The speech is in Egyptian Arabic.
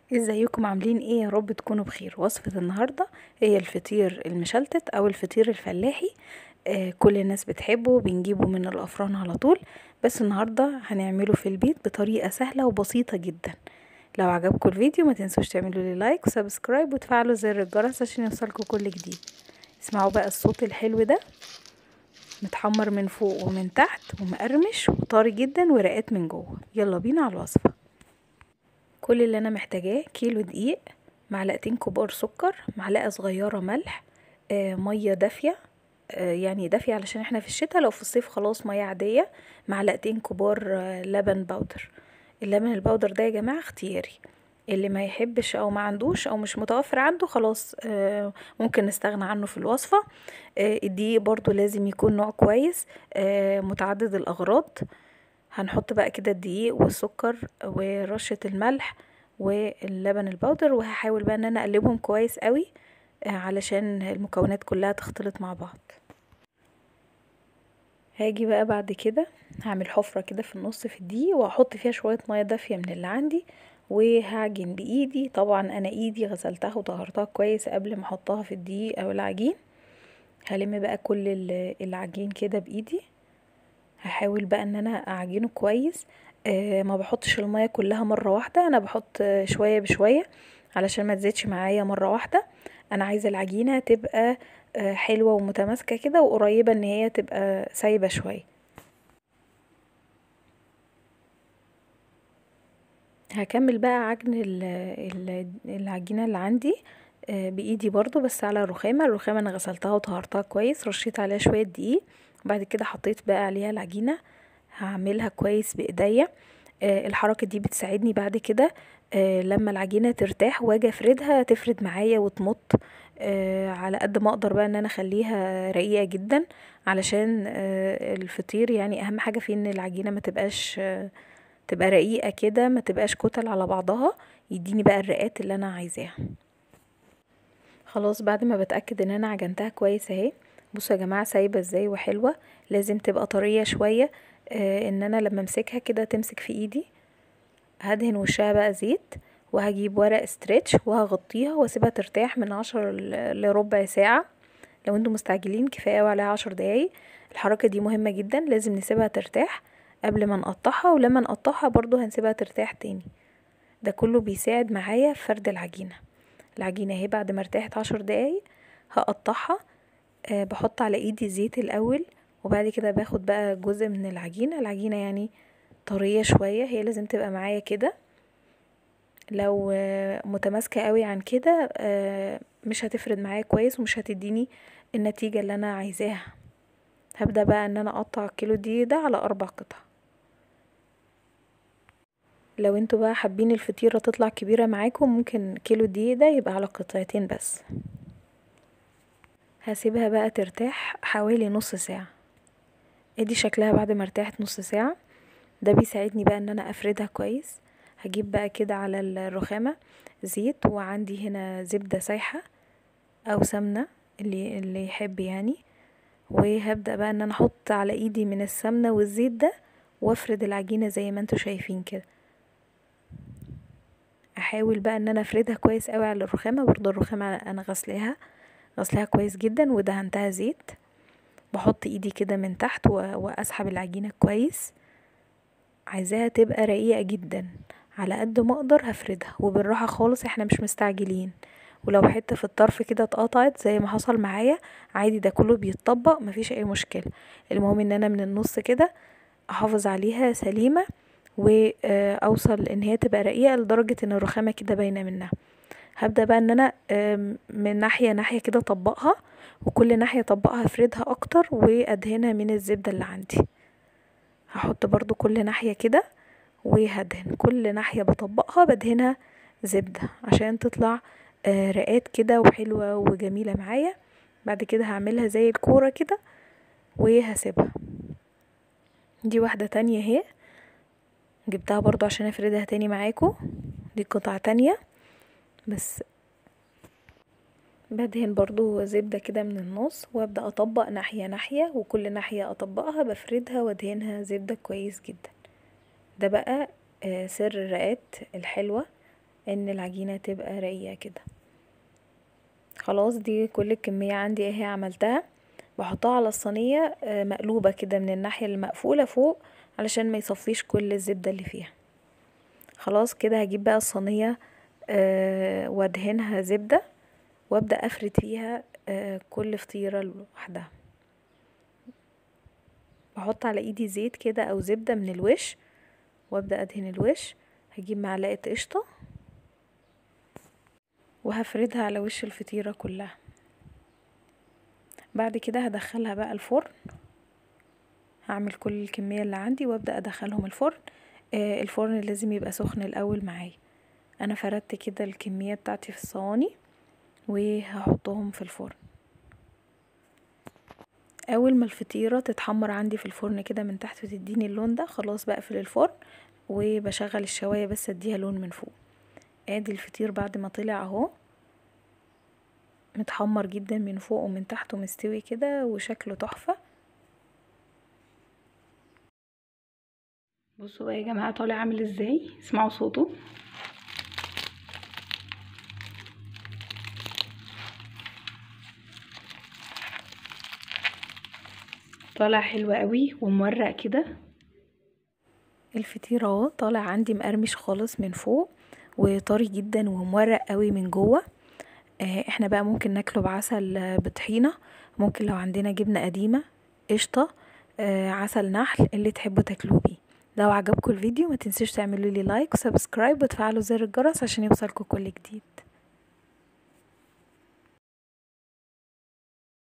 ازيكم عاملين ايه يا رب تكونوا بخير وصفة النهاردة هي الفطير المشلتت او الفطير الفلاحي آه كل الناس بتحبه بنجيبه من الافران على طول بس النهاردة هنعمله في البيت بطريقة سهلة وبسيطة جدا لو عجبكم الفيديو ما تنسوش تعملوا لي لايك وسبسكرايب وتفعلوا زر الجرس عشان يوصلكم كل جديد اسمعوا بقى الصوت الحلو ده متحمر من فوق ومن تحت ومقرمش وطري جدا ورقات من جوه يلا بينا على الوصفه كل اللي انا محتاجاه كيلو دقيق معلقتين كبار سكر معلقه صغيره ملح آه ميه دافيه آه يعني دافيه علشان احنا في الشتاء لو في الصيف خلاص ميه عاديه معلقتين كبار آه لبن بودر اللبن البودر ده يا جماعه اختياري اللي ما يحبش او ما عندوش او مش متوفر عنده خلاص آه ممكن نستغنى عنه في الوصفه آه الدقيق برضو لازم يكون نوع كويس آه متعدد الاغراض هنحط بقى كده الدقيق والسكر ورشة الملح واللبن البودر وهحاول بقى ان انا اقلبهم كويس قوي علشان المكونات كلها تختلط مع بعض هاجي بقى بعد كده هعمل حفرة كده في النص في الدقيق وهحط فيها شوية مية دافية من اللي عندي وهعجن بايدي طبعا انا ايدي غسلتها وطهرتها كويس قبل ما احطها في الدقيق او العجين هلم بقى كل العجين كده بايدي هحاول بقى ان انا اعجنه كويس آه ما بحطش المية كلها مرة واحدة انا بحط شوية بشوية علشان ما تزيدش معايا مرة واحدة انا عايزة العجينة تبقى آه حلوة ومتماسكة كده وقريبة ان هي تبقى سايبة شوية هكمل بقى عجن العجينة اللي عندي آه بايدي برضو بس على الرخامة الرخامة انا غسلتها وطهرتها كويس رشيت عليها شوية دقيق بعد كده حطيت بقى عليها العجينة هعملها كويس بايديا آه الحركة دي بتساعدني بعد كده آه لما العجينة ترتاح واجي افردها تفرد معايا وتمط آه على قد ما اقدر بقى ان انا اخليها رقيقة جدا علشان آه الفطير يعني اهم حاجة فيه ان العجينة ما تبقاش آه تبقى رقيقة كده ما تبقاش كتل على بعضها يديني بقى الرقات اللي انا عايزاها خلاص بعد ما بتأكد ان انا عجنتها كويس اهي بصوا يا جماعه سايبه ازاي وحلوه لازم تبقى طريه شويه آه ان انا لما امسكها كده تمسك في ايدي هدهن وشها بقى زيت وهجيب ورق استرتش وهغطيها واسيبها ترتاح من عشر لربع ساعه لو انتم مستعجلين كفايه عليها عشر دقايق الحركه دي مهمه جدا لازم نسيبها ترتاح قبل ما نقطعها ولما نقطعها برضو هنسيبها ترتاح تاني ده كله بيساعد معايا في فرد العجينه العجينه اهي بعد ما ارتاحت عشر دقايق هقطعها أه بحط على ايدي زيت الاول وبعد كده باخد بقى جزء من العجينة العجينة يعني طرية شوية هي لازم تبقى معايا كده لو أه متماسكة قوي عن كده أه مش هتفرد معايا كويس ومش هتديني النتيجة اللي انا عايزاها هبدأ بقى ان انا اقطع الكيلو دي ده على اربع قطع لو انتوا بقى حابين الفطيرة تطلع كبيرة معاكم ممكن كيلو دي ده يبقى على قطعتين بس هسيبها بقى ترتاح حوالي نص ساعة ادي شكلها بعد ما ارتاحت نص ساعة ده بيساعدني بقى ان انا افردها كويس هجيب بقى كده على الرخامة زيت وعندي هنا زبدة سايحة او سمنة اللي, اللي يحب يعني وهبدأ بقى ان انا احط على ايدي من السمنة والزيت ده وافرد العجينة زي ما انتوا شايفين كده احاول بقى ان انا افردها كويس قوي على الرخامة برضو الرخامة انا غسلاها غسلها كويس جدا ودهنتها زيت بحط ايدي كده من تحت واسحب العجينة كويس عايزاها تبقى رقيقة جدا على قد ما اقدر هفردها وبالراحة خالص احنا مش مستعجلين ولو حتة في الطرف كده اتقطعت زي ما حصل معايا عادي ده كله بيتطبق مفيش اي مشكلة المهم ان انا من النص كده احافظ عليها سليمة واوصل ان هي تبقى رقيقة لدرجة ان الرخامة كده باينة منها هبدأ بقى ان انا من ناحية ناحية كده اطبقها وكل ناحية اطبقها افردها اكتر وادهنها من الزبدة اللي عندي هحط برضو كل ناحية كده وهدهن كل ناحية بطبقها بدهنها زبدة عشان تطلع رقات كده وحلوة وجميلة معايا بعد كده هعملها زي الكورة كده وهسيبها دي واحدة تانية اهي جبتها برضو عشان افردها تاني معاكم دي قطعة تانية بس بدهن برضو زبدة كده من النص وابدأ اطبق ناحية ناحية وكل ناحية اطبقها بفردها وادهنها زبدة كويس جدا ده بقى سر الرقات الحلوة ان العجينة تبقى رقيقة كده خلاص دي كل الكمية عندي اهي عملتها بحطها على الصينية مقلوبة كده من الناحية المقفولة فوق علشان ما يصفيش كل الزبدة اللي فيها خلاص كده هجيب بقى الصينية وادهنها زبدة وابدأ افرد فيها كل فطيرة لوحدها بحط على ايدي زيت كده او زبدة من الوش وابدأ ادهن الوش هجيب معلقة قشطة وهفردها على وش الفطيرة كلها بعد كده هدخلها بقى الفرن هعمل كل الكمية اللي عندي وابدأ ادخلهم الفرن آه الفرن لازم يبقى سخن الاول معايا انا فردت كده الكمية بتاعتي في الصواني وهحطهم في الفرن اول ما الفطيرة تتحمر عندي في الفرن كده من تحت وتديني اللون ده خلاص بقفل الفرن وبشغل الشواية بس اديها لون من فوق ادي الفطير بعد ما طلع اهو متحمر جدا من فوق ومن تحت ومستوي كده وشكله تحفة بصوا بقى يا جماعة طالع عامل ازاي اسمعوا صوته طالع حلو قوي ومورق كده الفطير اهو طالع عندي مقرمش خالص من فوق وطري جدا ومورق قوي من جوه احنا بقى ممكن ناكله بعسل بطحينه ممكن لو عندنا جبنه قديمه قشطه عسل نحل اللي تحبوا تاكلوه بيه لو عجبكم الفيديو ما تنسوش تعملوا لي لايك وسبسكرايب وتفعلوا زر الجرس عشان يوصلكم كل جديد